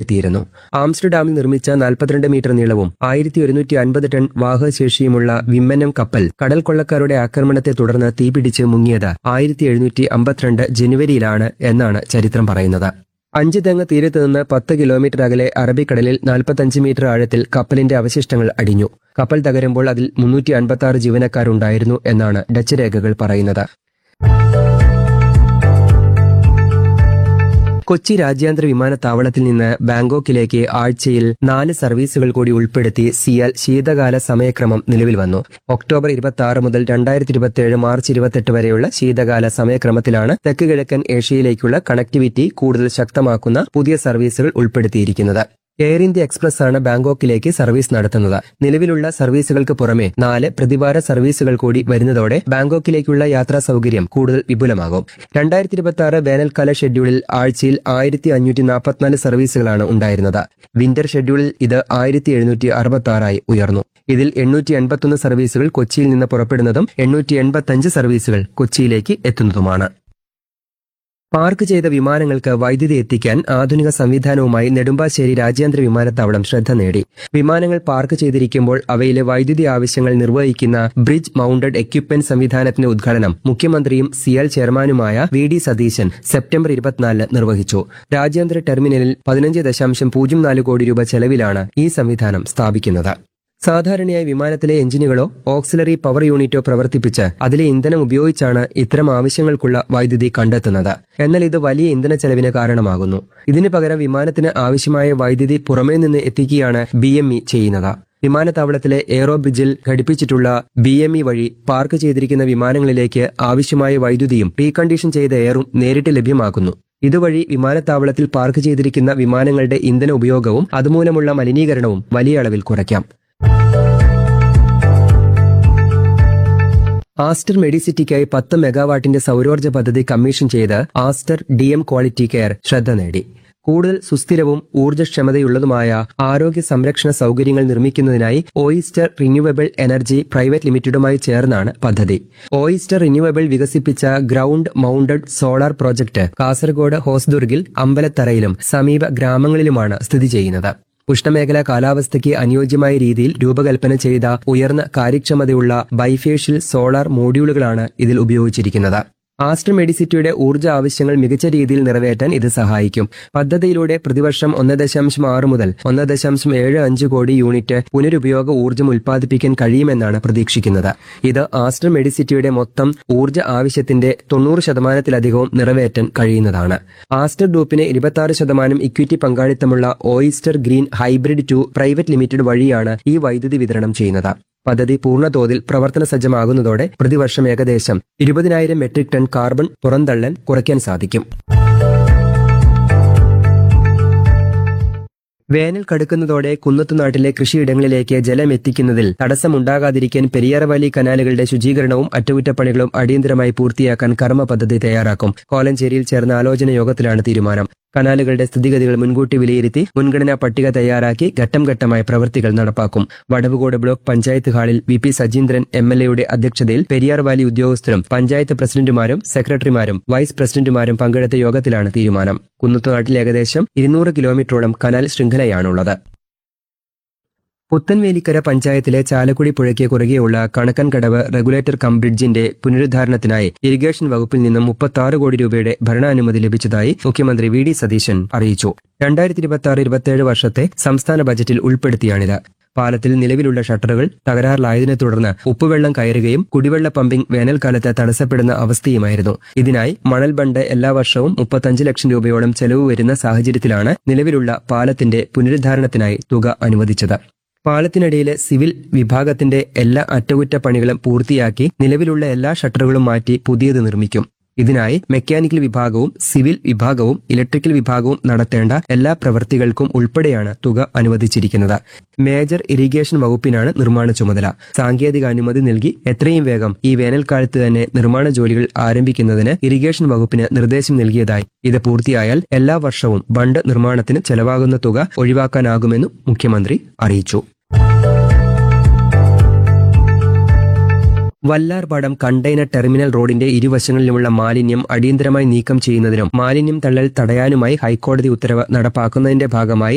ഉൾപ്പെടുത്തിയിരുന്നു ആംസ്റ്റർഡാമിൽ നിർമ്മിച്ച നാൽപ്പത്തിരണ്ട് മീറ്റർ നീളവും ആയിരത്തി ഒരുന്നൂറ്റി അൻപത് ടൺ വാഹകശേഷിയുമുള്ള വിമ്മനം കപ്പൽ കടൽ കൊള്ളക്കാരുടെ ആക്രമണത്തെ തുടർന്ന് തീപിടിച്ച് മുങ്ങിയത് ആയിരത്തി എഴുന്നൂറ്റി അമ്പത്തിരണ്ട് ജനുവരിയിലാണ് എന്നാണ് ചരിത്രം പറയുന്നത് അഞ്ച് തെങ്ങ് തീരത്ത് നിന്ന് പത്ത് കിലോമീറ്റർ അകലെ അറബിക്കടലിൽ നാൽപ്പത്തഞ്ച് മീറ്റർ ആഴത്തിൽ കപ്പലിന്റെ അവശിഷ്ടങ്ങൾ അടിഞ്ഞു കപ്പൽ തകരുമ്പോൾ അതിൽ മുന്നൂറ്റി അൻപത്തി ആറ് ജീവനക്കാരുണ്ടായിരുന്നു എന്നാണ് ഡച്ച് രേഖകൾ പറയുന്നത് കൊച്ചി രാജ്യാന്തര വിമാനത്താവളത്തിൽ നിന്ന് ബാങ്കോക്കിലേക്ക് ആഴ്ചയിൽ നാല് സർവീസുകൾ കൂടി ഉൾപ്പെടുത്തി സിയാൽ ശീതകാല സമയക്രമം നിലവിൽ വന്നു ഒക്ടോബർ ഇരുപത്തി ആറ് മുതൽ രണ്ടായിരത്തി ഇരുപത്തിയേഴ് മാർച്ച് ഇരുപത്തെട്ട് വരെയുള്ള ശീതകാല സമയക്രമത്തിലാണ് തെക്ക് കിഴക്കൻ ഏഷ്യയിലേക്കുള്ള കണക്ടിവിറ്റി കൂടുതൽ ശക്തമാക്കുന്ന പുതിയ സർവീസുകൾ ഉൾപ്പെടുത്തിയിരിക്കുന്നത് എയർ ഇന്ത്യ എക്സ്പ്രസ് ആണ് ബാങ്കോക്കിലേക്ക് സർവീസ് നടത്തുന്നത് നിലവിലുള്ള സർവീസുകൾക്ക് പുറമെ നാല് പ്രതിവാര സർവീസുകൾ കൂടി വരുന്നതോടെ ബാങ്കോക്കിലേക്കുള്ള യാത്രാ സൗകര്യം കൂടുതൽ വിപുലമാകും രണ്ടായിരത്തി ഇരുപത്തി ആറ് വേനൽക്കാല ഷെഡ്യൂളിൽ ആഴ്ചയിൽ ആയിരത്തി അഞ്ഞൂറ്റി നാൽപ്പത്തിനാല് സർവീസുകളാണ് ഉണ്ടായിരുന്നത് വിന്റർ ഷെഡ്യൂളിൽ ഇത് ആയിരത്തി എഴുന്നൂറ്റി അറുപത്തി ആറായി ഉയർന്നു ഇതിൽ എണ്ണൂറ്റി എൺപത്തൊന്ന് സർവീസുകൾ കൊച്ചിയിൽ നിന്ന് പുറപ്പെടുന്നതും എണ്ണൂറ്റി എൺപത്തഞ്ച് സർവീസുകൾ കൊച്ചിയിലേക്ക് എത്തുന്നതുമാണ് പാർക്ക് ചെയ്ത വിമാനങ്ങൾക്ക് വൈദ്യുതി എത്തിക്കാൻ ആധുനിക സംവിധാനവുമായി നെടുമ്പാശ്ശേരി രാജ്യാന്തര വിമാനത്താവളം ശ്രദ്ധ നേടി വിമാനങ്ങൾ പാർക്ക് ചെയ്തിരിക്കുമ്പോൾ അവയിലെ വൈദ്യുതി ആവശ്യങ്ങൾ നിർവഹിക്കുന്ന ബ്രിഡ്ജ് മൗണ്ടഡ് എക്യുപ്മെന്റ് സംവിധാനത്തിന്റെ ഉദ്ഘാടനം മുഖ്യമന്ത്രിയും സിയൽ ചെയർമാനുമായ വി ഡി സതീശൻ സെപ്റ്റംബർ ഇരുപത്തിനാലിന് നിർവഹിച്ചു രാജ്യാന്തര ടെർമിനലിൽ പതിനഞ്ച് ദശാംശം പൂജ്യം നാല് കോടി രൂപ ചെലവിലാണ് ഈ സംവിധാനം സ്ഥാപിക്കുന്നത് സാധാരണയായി വിമാനത്തിലെ എഞ്ചിനുകളോ ഓക്സിലറി പവർ യൂണിറ്റോ പ്രവർത്തിപ്പിച്ച് അതിലെ ഇന്ധനം ഉപയോഗിച്ചാണ് ഇത്തരം ആവശ്യങ്ങൾക്കുള്ള വൈദ്യുതി കണ്ടെത്തുന്നത് എന്നാൽ ഇത് വലിയ ഇന്ധന ചെലവിന് കാരണമാകുന്നു ഇതിനു പകരം വിമാനത്തിന് ആവശ്യമായ വൈദ്യുതി പുറമേ നിന്ന് എത്തിക്കുകയാണ് ബി ചെയ്യുന്നത് വിമാനത്താവളത്തിലെ എയറോ ബ്രിഡ്ജിൽ ഘടിപ്പിച്ചിട്ടുള്ള ബി എം ഇ വഴി പാർക്ക് ചെയ്തിരിക്കുന്ന വിമാനങ്ങളിലേക്ക് ആവശ്യമായ വൈദ്യുതിയും റീകണ്ടീഷൻ ചെയ്ത എയറും നേരിട്ട് ലഭ്യമാക്കുന്നു ഇതുവഴി വിമാനത്താവളത്തിൽ പാർക്ക് ചെയ്തിരിക്കുന്ന വിമാനങ്ങളുടെ ഇന്ധന ഉപയോഗവും അതുമൂലമുള്ള മലിനീകരണവും വലിയ അളവിൽ കുറയ്ക്കാം ആസ്റ്റർ മെഡിസിറ്റിക്കായി പത്ത് മെഗാവാട്ടിന്റെ സൗരോർജ്ജ പദ്ധതി കമ്മീഷൻ ചെയ്ത് Aster D M quality care ശ്രദ്ധ നേടി കൂടുതൽ സുസ്ഥിരവും ഊർജ്ജക്ഷമതയുള്ളതുമായ ആരോഗ്യ സംരക്ഷണ സൗകര്യങ്ങൾ നിർമ്മിക്കുന്നതിനായി ഓയിസ്റ്റർ റിന്യൂവബിൾ എനർജി പ്രൈവറ്റ് ലിമിറ്റഡുമായി ചേർന്നാണ് പദ്ധതി ഓയിസ്റ്റർ റിന്യൂവബിൾ വികസിപ്പിച്ച ground mounted solar project Kasaragod ഹോസ്ദുർഗിൽ അമ്പലത്തറയിലും സമീപ ഗ്രാമങ്ങളിലുമാണ് സ്ഥിതി ചെയ്യുന്നത് ഉഷ്ണമേഖലാ കാലാവസ്ഥയ്ക്ക് അനുയോജ്യമായ രീതിയിൽ രൂപകൽപ്പന ചെയ്ത ഉയർന്ന കാര്യക്ഷമതയുള്ള ബൈഫേഷ്യൽ സോളാർ മോഡ്യൂളുകളാണ് ഇതിൽ ഉപയോഗിച്ചിരിക്കുന്നത് ആസ്റ്റർ മെഡിസിറ്റിയുടെ ഊർജ്ജ ആവശ്യങ്ങൾ മികച്ച രീതിയിൽ നിറവേറ്റാൻ ഇത് സഹായിക്കും പദ്ധതിയിലൂടെ പ്രതിവർഷം ഒന്ന് ദശാംശം ആറ് മുതൽ ഒന്ന് ദശാംശം ഏഴ് അഞ്ച് കോടി യൂണിറ്റ് പുനരുപയോഗ ഊർജ്ജം ഉൽപ്പാദിപ്പിക്കാൻ കഴിയുമെന്നാണ് പ്രതീക്ഷിക്കുന്നത് ഇത് ആസ്റ്റർ മെഡിസിറ്റിയുടെ മൊത്തം ഊർജ്ജ ആവശ്യത്തിന്റെ തൊണ്ണൂറ് ശതമാനത്തിലധികവും നിറവേറ്റാൻ കഴിയുന്നതാണ് ആസ്റ്റർ ഗ്രൂപ്പിന് ഇരുപത്തി ശതമാനം ഇക്വിറ്റി പങ്കാളിത്തമുള്ള Oyster green hybrid two private limited വഴിയാണ് ഈ വൈദ്യുതി വിതരണം ചെയ്യുന്നത് പദ്ധതി പൂർണ്ണതോതിൽ പ്രവർത്തന സജ്ജമാകുന്നതോടെ പ്രതിവർഷം ഏകദേശം ഇരുപതിനായിരം മെട്രിക് ടൺ കാർബൺ പുറന്തള്ളൽ കുറയ്ക്കാൻ സാധിക്കും വേനൽ കടുക്കുന്നതോടെ കുന്നത്തുനാട്ടിലെ കൃഷിയിടങ്ങളിലേക്ക് ജലം എത്തിക്കുന്നതിൽ തടസ്സമുണ്ടാകാതിരിക്കാൻ പെരിയാറവാലി കനാലുകളുടെ ശുചീകരണവും അറ്റകുറ്റപ്പണികളും അടിയന്തരമായി പൂർത്തിയാക്കാൻ കർമ്മ പദ്ധതി തയ്യാറാക്കും കോലഞ്ചേരിയിൽ ചേർന്ന ആലോചന യോഗത്തിലാണ് തീരുമാനം കനാലുകളുടെ സ്ഥിതിഗതികൾ മുൻകൂട്ടി വിലയിരുത്തി മുൻഗണനാ പട്ടിക തയ്യാറാക്കി ഘട്ടം ഘട്ടമായി പ്രവൃത്തികൾ നടപ്പാക്കും വടവുകോട് ബ്ലോക്ക് പഞ്ചായത്ത് ഹാളിൽ V P Sajeendran M L എയുടെ അധ്യക്ഷതയിൽ പെരിയാർ വാലി ഉദ്യോഗസ്ഥരും പഞ്ചായത്ത് പ്രസിഡന്റുമാരും സെക്രട്ടറിമാരും വൈസ് പ്രസിഡന്റുമാരും പങ്കെടുത്ത യോഗത്തിലാണ് തീരുമാനം കുന്നത്തുനാട്ടിൽ ഏകദേശം ഇരുന്നൂറ് കിലോമീറ്ററോളം കനാൽ ശൃംഖലയാണുള്ളത് പുത്തൻവേലിക്കര പഞ്ചായത്തിലെ ചാലക്കുടി പുഴയ്ക്ക് കുറുകെയുള്ള കണക്കൻ കടവ് റെഗുലേറ്റർ കം ബ്രിഡ്ജിന്റെ പുനരുദ്ധാരണത്തിനായി ഇറിഗേഷൻ വകുപ്പിൽ നിന്നും മുപ്പത്തി കോടി രൂപയുടെ ഭരണാനുമതി ലഭിച്ചതായി മുഖ്യമന്ത്രി വി ഡി സതീശൻ അറിയിച്ചു രണ്ടായിരത്തി ഇരുപത്തി ആറ് ഇരുപത്തിയേഴ് വർഷത്തെ സംസ്ഥാന ബജറ്റിൽ ഉൾപ്പെടുത്തിയാണിത് പാലത്തിൽ നിലവിലുള്ള ഷട്ടറുകൾ തകരാറിലായതിനെ തുടർന്ന് ഉപ്പുവെള്ളം കയറുകയും കുടിവെള്ള പമ്പിംഗ് വേനൽക്കാലത്ത് തടസ്സപ്പെടുന്ന അവസ്ഥയുമായിരുന്നു ഇതിനായി മണൽ ബണ്ട് എല്ലാ വർഷവും മുപ്പത്തഞ്ച് ലക്ഷം രൂപയോളം ചെലവ് വരുന്ന സാഹചര്യത്തിലാണ് നിലവിലുള്ള പാലത്തിന്റെ പുനരുദ്ധാരണത്തിനായി തുക അനുവദിച്ചത് പാലത്തിനടിയിലെ സിവിൽ വിഭാഗത്തിന്റെ എല്ലാ അറ്റകുറ്റപ്പണികളും പൂർത്തിയാക്കി നിലവിലുള്ള എല്ലാ ഷട്ടറുകളും മാറ്റി പുതിയത് നിർമ്മിക്കും ഇതിനായി മെക്കാനിക്കൽ വിഭാഗവും സിവിൽ വിഭാഗവും ഇലക്ട്രിക്കൽ വിഭാഗവും നടത്തേണ്ട എല്ലാ പ്രവൃത്തികൾക്കും ഉൾപ്പെടെയാണ് തുക അനുവദിച്ചിരിക്കുന്നത് മേജർ ഇറിഗേഷൻ വകുപ്പിനാണ് നിർമ്മാണ ചുമതല സാങ്കേതിക അനുമതി നൽകി എത്രയും വേഗം ഈ വേനൽക്കാലത്ത് തന്നെ നിർമ്മാണ ജോലികൾ ആരംഭിക്കുന്നതിന് ഇറിഗേഷൻ വകുപ്പിന് നിർദ്ദേശം നൽകിയതായി ഇത് പൂർത്തിയായാൽ എല്ലാ വർഷവും ബണ്ട് നിർമ്മാണത്തിന് ചെലവാകുന്ന തുക ഒഴിവാക്കാനാകുമെന്നും മുഖ്യമന്ത്രി അറിയിച്ചു വല്ലാർപാടം കണ്ടെയ്നർ ടെർമിനൽ റോഡിന്റെ ഇരുവശങ്ങളിലുമുള്ള മാലിന്യം അടിയന്തരമായി നീക്കം ചെയ്യുന്നതിനും മാലിന്യം തള്ളൽ തടയാനുമായി ഹൈക്കോടതി ഉത്തരവ് നടപ്പാക്കുന്നതിന്റെ ഭാഗമായി